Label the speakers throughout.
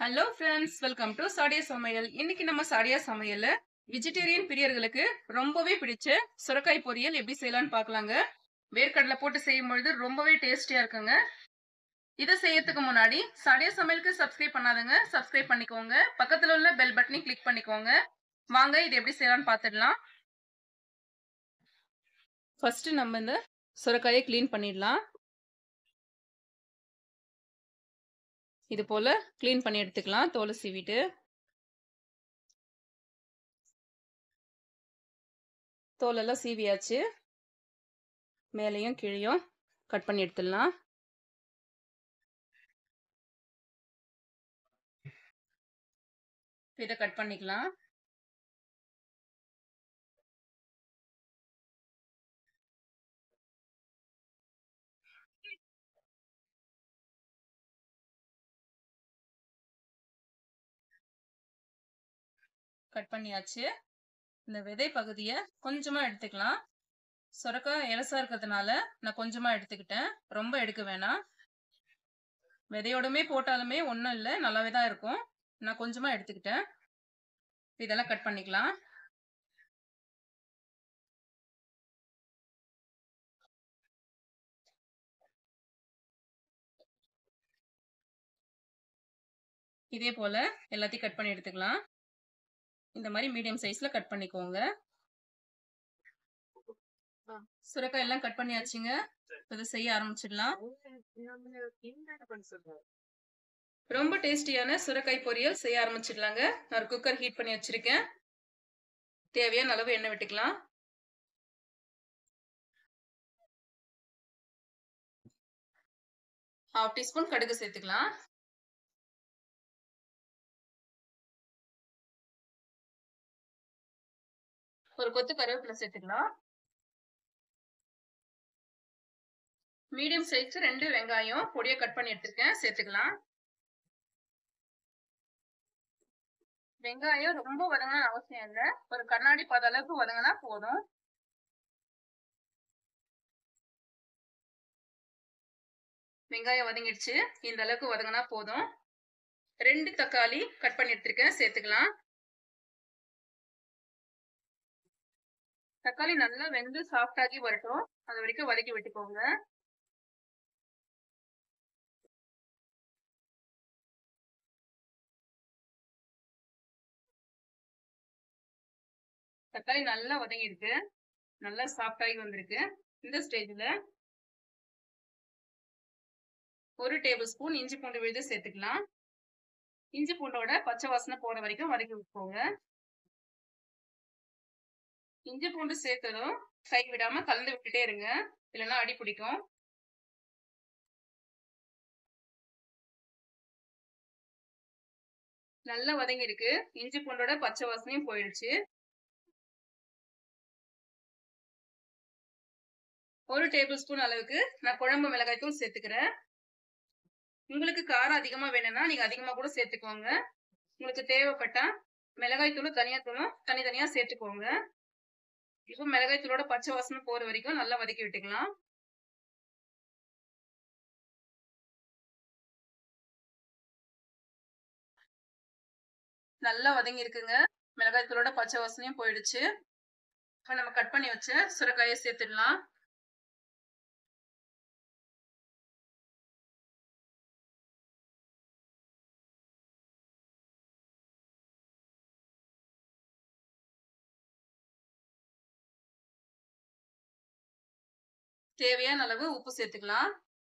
Speaker 1: hello friends welcome to Sadia சமையல் இன்னைக்கு நம்ம சாடியா சமையல்ல வெஜிடேரியன் பிரியர்களுக்கு ரொம்பவே பிடிச்ச சுரக்காய் பொரியல் எப்படி செய்யலாம்னு பார்க்கலாங்க வேர்க்கடலை போட்டு செய்யும் பொழுது ரொம்பவே டேஸ்டியா இருக்குங்க இதை செய்யறதுக்கு முன்னாடி சாடியா சமையலுக்கு சப்ஸ்கிரைப் பண்ணாதங்க சப்ஸ்கிரைப் பண்ணிக்கோங்க பக்கத்துல உள்ள பெல் பட்டனையும் கிளிக் பண்ணிக்கோங்க வாங்க இது எப்படி செய்யலாம்னு பார்த்துடலாம் ஃபர்ஸ்ட் நம்ம இந்த சுரக்காயை க்ளீன் பண்ணிடலாம் இது போல க்ளீன் பண்ணி எடுத்துக்கலாம் தோலை சீவிட்டு தோலெல்லாம் சீவியாச்சு மேலேயும் கீழையும் கட் பண்ணி எடுத்துடலாம் இதை கட் பண்ணிக்கலாம் கட் பண்ணியாச்சு இந்த விதை பகுதியை கொஞ்சமா எடுத்துக்கலாம் சுரக்காய் இலசா இருக்கிறதுனால நான் கொஞ்சமா எடுத்துக்கிட்டேன் ரொம்ப எடுக்க வேணாம் விதையோடமே போட்டாலுமே ஒன்றும் இல்லை நல்லாவே தான் இருக்கும் நான் கொஞ்சமா எடுத்துக்கிட்டேன் இதெல்லாம் கட் பண்ணிக்கலாம் இதே போல எல்லாத்தையும் கட் பண்ணி எடுத்துக்கலாம் இந்த மாதிரி மீடியம் சைஸ்ல கட் பண்ணிக்கோங்க சுரக்காய் எல்லாம் கட் பண்ணியாச்சுங்க இதை செய்ய ஆரம்பிச்சிடலாம் ரொம்ப டேஸ்டியான சுரக்காய் பொரியல் செய்ய ஆரம்பிச்சிடலாங்க நான் ஒரு குக்கர் ஹீட் பண்ணி வச்சிருக்கேன் தேவையான அளவு எண்ணெய் விட்டுக்கலாம் ஹாஃப் டீஸ்பூன் கடுகு சேர்த்துக்கலாம் ஒரு கொத்து கருவேப்பிலை சேர்த்துக்கலாம் மீடியம் சைஸ் ரெண்டு வெங்காயம் பொடியை கட் பண்ணி எடுத்திருக்கேன் சேர்த்துக்கலாம் வெங்காயம் ரொம்ப வதங்கணும் அவசியம் இல்லை ஒரு கண்ணாடி பாத அளவுக்கு வதங்கினா போதும் வெங்காயம் வதங்கிடுச்சு இந்த அளவுக்கு வதங்கினா போதும் ரெண்டு தக்காளி கட் பண்ணி எடுத்திருக்கேன் சேர்த்துக்கலாம் தக்காளி நல்லா வெந்து சாஃப்ட் ஆகி வரட்டும் அது வரைக்கும் வதக்கி விட்டுக்கோங்க தக்காளி நல்லா வதங்கிருக்கு நல்லா சாஃப்ட் ஆகி வந்திருக்கு இந்த ஸ்டேஜ்ல ஒரு டேபிள் ஸ்பூன் இஞ்சி பூண்டு விழுது சேர்த்துக்கலாம் இஞ்சி பூண்டோட பச்சை வாசனை போற வரைக்கும் வதக்கி விட்டுக்கோங்க இஞ்சி பூண்டு சேர்த்ததும் கை விடாம கலந்து விட்டுட்டே இருங்க இல்லைன்னா அடி பிடிக்கும் நல்லா வதங்கி இருக்கு இஞ்சி பூண்டோட பச்சை வாசனையும் போயிடுச்சு ஒரு டேபிள் ஸ்பூன் அளவுக்கு நான் குழம்பு மிளகாய் தூள் சேர்த்துக்கிறேன் உங்களுக்கு காரம் அதிகமா வேணும்னா நீங்க அதிகமா கூட சேர்த்துக்கோங்க உங்களுக்கு தேவைப்பட்டா மிளகாய் தூளும் தனியா தூளும் தனித்தனியா சேர்த்துக்கோங்க இப்போ மிளகாய் தூளோட பச்சை வாசனை போற வரைக்கும் நல்லா வதக்கி விட்டுக்கலாம் நல்லா வதங்கி இருக்குங்க மிளகாய் தூளோட பச்சை வாசனையும் போயிடுச்சு இப்போ நம்ம கட் பண்ணி வச்ச சுரக்காயை சேர்த்துடலாம் தேவையான அளவு உப்பு சேர்த்துக்கலாம்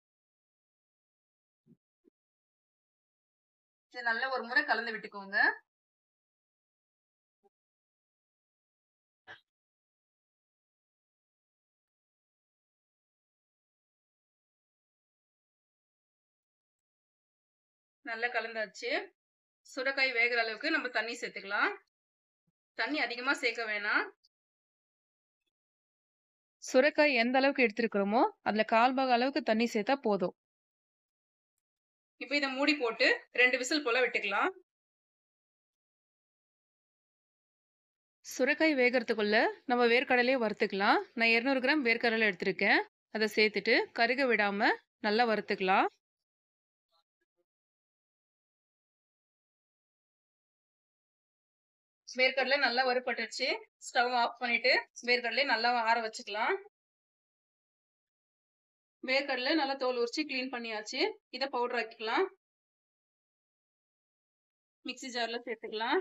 Speaker 1: இது நல்ல ஒரு முறை கலந்து விட்டுக்கோங்க நல்லா கலந்தாச்சு சுரக்காய் வேகிற அளவுக்கு நம்ம தண்ணி சேர்த்துக்கலாம் தண்ணி அதிகமா சேர்க்க வேணாம் சுரைக்காய் எந்த அளவுக்கு எடுத்திருக்கிறோமோ அதுல கால் பாக அளவுக்கு தண்ணி சேர்த்தா போதும் இப்போ இதை மூடி போட்டு ரெண்டு விசில் போல விட்டுக்கலாம் சுரைக்காய் வேகிறதுக்குள்ள நம்ம வேர்க்கடலையே வறுத்துக்கலாம் நான் இருநூறு கிராம் வேர்க்கடலை எடுத்திருக்கேன் அதை சேர்த்துட்டு கருக விடாம நல்லா வறுத்துக்கலாம் வேர்க்கடலை நல்லா வறுபட்டுருச்சு ஸ்டவ் ஆஃப் பண்ணிட்டு வேர்க்கடலை நல்லா ஆற வச்சுக்கலாம் வேர்க்கடலை நல்லா தோல் உரிச்சு க்ளீன் பண்ணியாச்சு இதை பவுடர் ஆக்கிக்கலாம் மிக்ஸி ஜார்ல சேர்த்துக்கலாம்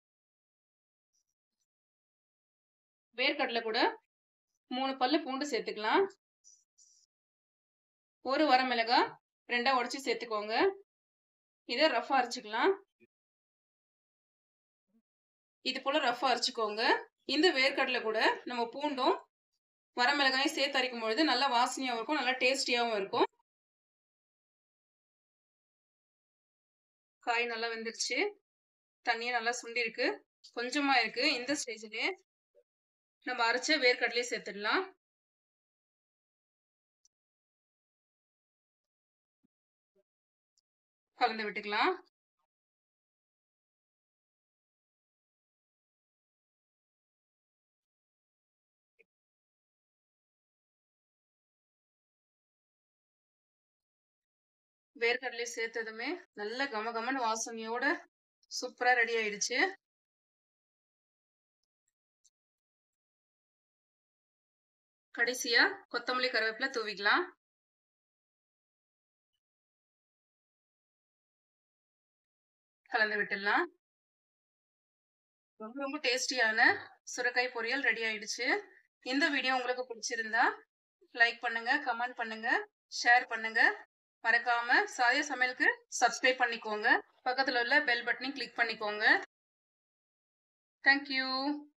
Speaker 1: வேர்க்கடலை கூட மூணு பல்லு பூண்டு சேர்த்துக்கலாம் ஒரு வரமிளகாய் ரெண்டா உடச்சி சேர்த்துக்கோங்க இதை ரஃபா அரைச்சிக்கலாம் இது போல ரஃபா அரைச்சிக்கோங்க இந்த வேர்க்கடலை கூட நம்ம பூண்டும் வரமிளகாயும் சேர்த்து அரைக்கும் பொழுது நல்லா வாசனையாகவும் இருக்கும் நல்லா டேஸ்டியாகவும் இருக்கும் காய் நல்லா வெந்துருச்சு தண்ணியும் நல்லா சுண்டி இருக்கு கொஞ்சமா இருக்கு இந்த ஸ்டேஜ்லயே நம்ம அரைச்ச வேர்க்கடலையே சேர்த்துடலாம் கலந்து விட்டுக்கலாம் வேர்க்கடலை சேர்த்ததுமே நல்ல கம கமன்னு வாசனையோட சூப்பரா ரெடி ஆயிடுச்சு கடைசியா கொத்தமல்லி கருவேப்பிலை தூவிக்கலாம் கலந்து விட்டுடலாம் ரொம்ப ரொம்ப டேஸ்டியான சுரக்காய் பொரியல் ரெடி ஆயிடுச்சு இந்த வீடியோ உங்களுக்கு பிடிச்சிருந்தா லைக் பண்ணுங்க கமெண்ட் பண்ணுங்க ஷேர் பண்ணுங்க மறக்காம சாய சமையலுக்கு சப்ஸ்கிரைப் பண்ணிக்கோங்க பக்கத்துல உள்ள பெல் பட்டனையும் கிளிக் பண்ணிக்கோங்க தேங்க்யூ